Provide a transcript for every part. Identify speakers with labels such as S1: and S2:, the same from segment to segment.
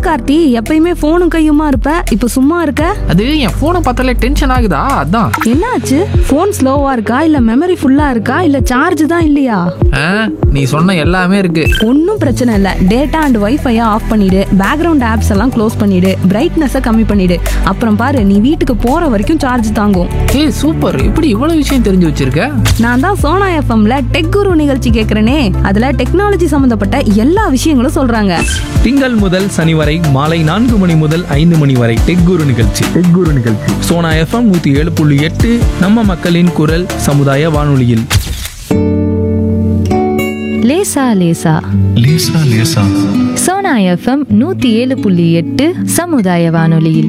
S1: கார்த்தி எப்பயுமே போனும் கையுமா இருப்ப இப்ப சும்மா இருக்க
S2: அது என் ஃபோனை பார்த்தாலே டென்ஷன் ஆகுதா அதான்
S1: என்னாச்சு போன் ஸ்லோவா இருக்கா இல்ல மெமரி ஃபுல்லா இருக்கா இல்ல சார்ஜ் தான் இல்லையா
S2: ஆ, நீ சொன்ன எல்லாமே இருக்கு
S1: ஒன்றும் பிரச்சனை இல்லை டேட்டா அண்ட் வைஃபையை ஆஃப் பண்ணிடு பேக்ரவுண்ட் ஆப்ஸ் எல்லாம் க்ளோஸ் பண்ணிடு பிரைட்னஸை கம்மி பண்ணிடு அப்புறம் பாரு நீ வீட்டுக்கு போற வரைக்கும் சார்ஜ் தாங்கும்
S2: ஏய் சூப்பர் இப்படி இவ்வளவு விஷயம் தெரிஞ்சு வச்சிருக்க
S1: நான் தான் சோனா எஃப்எம்ல டெக் குரு நிகழ்ச்சி கேட்குறேனே அதுல டெக்னாலஜி சம்மந்தப்பட்ட எல்லா விஷயங்களும் சொல்றாங்க
S3: திங்கள் முதல் சனி வரை மாலை நான்கு மணி முதல் ஐந்து மணி வரை டெக் குரு நிகழ்ச்சி டெக் குரு நிகழ்ச்சி சோனா எஃப்எம் நூத்தி ஏழு புள்ளி எட்டு நம்ம மக்களின் குரல் சமுதாய வானொலியில்
S4: லேசா லேசா
S5: லேசா லேசா
S4: சோனா எஃப்எம் நூத்தி ஏழு புள்ளி எட்டு சமுதாய வானொலியில்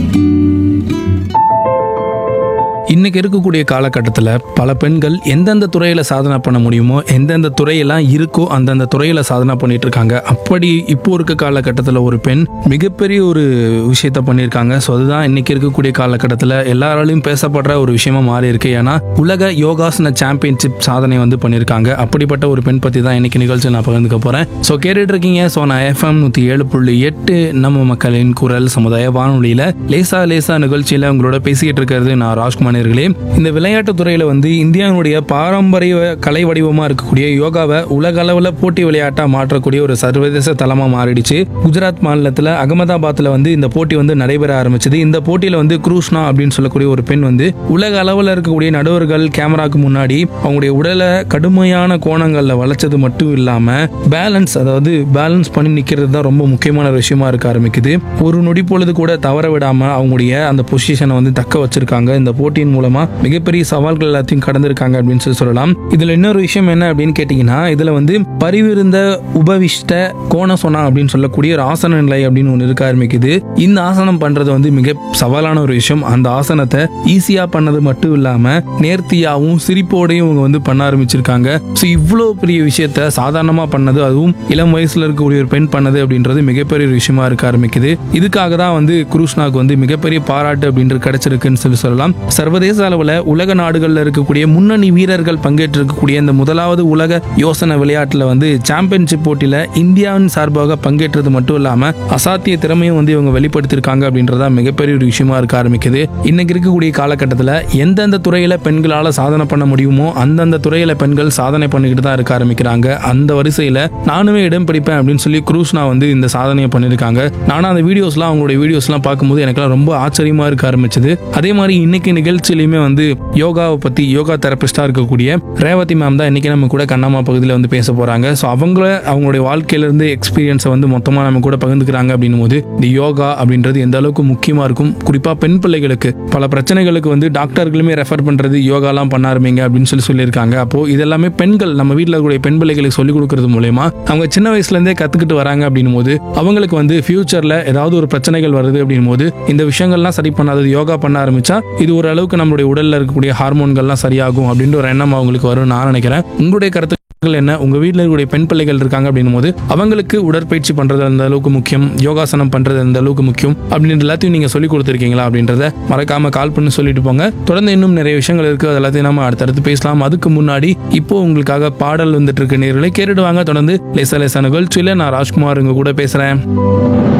S3: இன்னைக்கு இருக்கக்கூடிய காலகட்டத்தில் பல பெண்கள் எந்தெந்த துறையில் சாதனை பண்ண முடியுமோ எந்தெந்த துறையெல்லாம் இருக்கோ அந்தந்த துறையில் சாதனை பண்ணிட்டு இருக்காங்க அப்படி இப்போ இருக்க காலகட்டத்தில் ஒரு பெண் மிகப்பெரிய ஒரு விஷயத்த பண்ணியிருக்காங்க ஸோ அதுதான் இன்னைக்கு இருக்கக்கூடிய காலகட்டத்தில் எல்லாராலையும் பேசப்படுற ஒரு விஷயமா மாறி இருக்கு ஏன்னா உலக யோகாசன சாம்பியன்ஷிப் சாதனை வந்து பண்ணியிருக்காங்க அப்படிப்பட்ட ஒரு பெண் பற்றி தான் இன்னைக்கு நிகழ்ச்சி நான் பகிர்ந்துக்க போகிறேன் ஸோ கேட்டுட்டு இருக்கீங்க ஸோ நான் எஃப்எம் நூற்றி ஏழு புள்ளி எட்டு நம்ம மக்களின் குரல் சமுதாய வானொலியில் லேசா லேசா நிகழ்ச்சியில் உங்களோட பேசிக்கிட்டு இருக்கிறது நான் ராஜ்குமார் நேயர்களே இந்த விளையாட்டு துறையில வந்து இந்தியாவுடைய பாரம்பரிய கலை வடிவமா இருக்கக்கூடிய யோகாவை உலக அளவுல போட்டி விளையாட்டா மாற்றக்கூடிய ஒரு சர்வதேச தளமா மாறிடுச்சு குஜராத் மாநிலத்துல அகமதாபாத்ல வந்து இந்த போட்டி வந்து நடைபெற ஆரம்பிச்சது இந்த போட்டியில வந்து குரூஷ்னா அப்படின்னு சொல்லக்கூடிய ஒரு பெண் வந்து உலக அளவுல இருக்கக்கூடிய நடுவர்கள் கேமராக்கு முன்னாடி அவங்களுடைய உடலை கடுமையான கோணங்கள்ல வளைச்சது மட்டும் இல்லாம பேலன்ஸ் அதாவது பேலன்ஸ் பண்ணி நிக்கிறது தான் ரொம்ப முக்கியமான ஒரு விஷயமா இருக்க ஆரம்பிக்குது ஒரு நொடி பொழுது கூட தவற விடாம அவங்களுடைய அந்த பொசிஷனை வந்து தக்க வச்சிருக்காங்க இந்த போட்டியின் மூலமா மிகப்பெரிய சவால்கள் எல்லாத்தையும் கடந்திருக்காங்க அப்படின்னு சொல்லி சொல்லலாம் இதுல இன்னொரு விஷயம் என்ன அப்படின்னு கேட்டீங்கன்னா இதுல வந்து பரிவிருந்த உபவிஷ்ட கோணசோனா அப்படின்னு சொல்லக்கூடிய ஒரு ஆசன நிலை அப்படின்னு ஒன்று இருக்க ஆரம்பிக்குது இந்த ஆசனம் பண்றது வந்து மிக சவாலான ஒரு விஷயம் அந்த ஆசனத்தை ஈஸியா பண்ணது மட்டும் இல்லாம நேர்த்தியாவும் சிரிப்போடையும் இவங்க வந்து பண்ண ஆரம்பிச்சிருக்காங்க ஸோ இவ்வளோ பெரிய விஷயத்த சாதாரணமா பண்ணது அதுவும் இளம் வயசுல இருக்கக்கூடிய ஒரு பெண் பண்ணது அப்படின்றது மிகப்பெரிய ஒரு விஷயமா இருக்க ஆரம்பிக்குது இதுக்காக தான் வந்து குருஷ்னாக்கு வந்து மிகப்பெரிய பாராட்டு அப்படின்றது கிடைச்சிருக்குன்னு சொல்லி சொல்லலாம் சர்வதேச அளவில் உலக நாடுகளில் இருக்கக்கூடிய முன்னணி வீரர்கள் பங்கேற்றிருக்கக்கூடிய இந்த முதலாவது உலக யோசனை விளையாட்டில் வந்து சாம்பியன்ஷிப் போட்டியில் இந்தியாவின் சார்பாக பங்கேற்றது மட்டும் இல்லாமல் அசாத்திய திறமையும் வந்து இவங்க வெளிப்படுத்தியிருக்காங்க அப்படின்றதா மிகப்பெரிய ஒரு விஷயமா இருக்க ஆரம்பிக்குது இன்னைக்கு இருக்கக்கூடிய காலகட்டத்தில் எந்தெந்த துறையில் பெண்களால் சாதனை பண்ண முடியுமோ அந்தந்த துறையில் பெண்கள் சாதனை பண்ணிக்கிட்டு தான் இருக்க ஆரம்பிக்கிறாங்க அந்த வரிசையில் நானுமே இடம் பிடிப்பேன் அப்படின்னு சொல்லி குரூஸ்னா வந்து இந்த சாதனையை பண்ணியிருக்காங்க நானும் அந்த வீடியோஸ்லாம் அவங்களுடைய வீடியோஸ்லாம் பார்க்கும்போது எனக்குலாம் ரொம்ப ஆச்சரியமா இருக்க ஆரம்பிச்சது அதே மாதிரி இன்னைக்கு நிகழ்ச்சியிலையுமே வந்து யோகாவை பத்தி யோகா தெரபிஸ்டா இருக்கக்கூடிய ரேவதி மேம் தான் இன்னைக்கு நம்ம கூட கண்ணம்மா பகுதியில் வந்து பேச போறாங்க ஸோ அவங்கள அவங்களுடைய வாழ்க்கையில இருந்து எக்ஸ்பீரியன்ஸை வந்து மொத்தமா நம்ம கூட பகிர்ந்துக்கிறாங்க அப்படின்னும் போது இந்த யோகா அப்படின்றது எந்த அளவுக்கு முக்கியமா இருக்கும் குறிப்பா பெண் பிள்ளைகளுக்கு பல பிரச்சனைகளுக்கு வந்து டாக்டர்களுமே ரெஃபர் பண்றது யோகாலாம் பண்ண ஆரம்பிங்க அப்படின்னு சொல்லி சொல்லியிருக்காங்க அப்போ இதெல்லாமே பெண்கள் நம்ம வீட்டில் இருக்கக்கூடிய பெண் பிள்ளைகளுக்கு சொல்லிக் கொடுக்கறது மூலயமா அவங்க சின்ன வயசுல இருந்தே கத்துக்கிட்டு வராங்க அப்படின்னும் போது அவங்களுக்கு வந்து ஃபியூச்சர்ல ஏதாவது ஒரு பிரச்சனைகள் வருது அப்படின்னும் போது இந்த விஷயங்கள்லாம் சரி பண்ணாதது யோகா பண்ண ஆரம்பிச்சா இது ஓரளவுக்கு நம்மளுடைய உடல்ல இருக்கக்கூடிய ஹார்மோன்கள்லாம் சரியாகும் அப்படின்ற ஒரு எண்ணம் அவங்களுக்கு வரும் நான் நினைக்கிறேன் உங்களுடைய கருத்துக்கள் என்ன உங்க வீட்டில் இருக்கக்கூடிய பெண் பிள்ளைகள் இருக்காங்க அப்படின்னும் போது அவங்களுக்கு உடற்பயிற்சி பண்றது அந்த அளவுக்கு முக்கியம் யோகாசனம் பண்றது அந்த அளவுக்கு முக்கியம் அப்படின்ற எல்லாத்தையும் நீங்க சொல்லி கொடுத்துருக்கீங்களா அப்படின்றத மறக்காம கால் பண்ணி சொல்லிட்டு போங்க தொடர்ந்து இன்னும் நிறைய விஷயங்கள் இருக்கு அது எல்லாத்தையும் நம்ம அடுத்தடுத்து பேசலாம் அதுக்கு முன்னாடி இப்போ உங்களுக்காக பாடல் வந்துட்டு இருக்க நேர்களை கேட்டுடுவாங்க தொடர்ந்து லேசா லேசா நிகழ்ச்சியில நான் ராஜ்குமார் உங்க கூட பேசுறேன்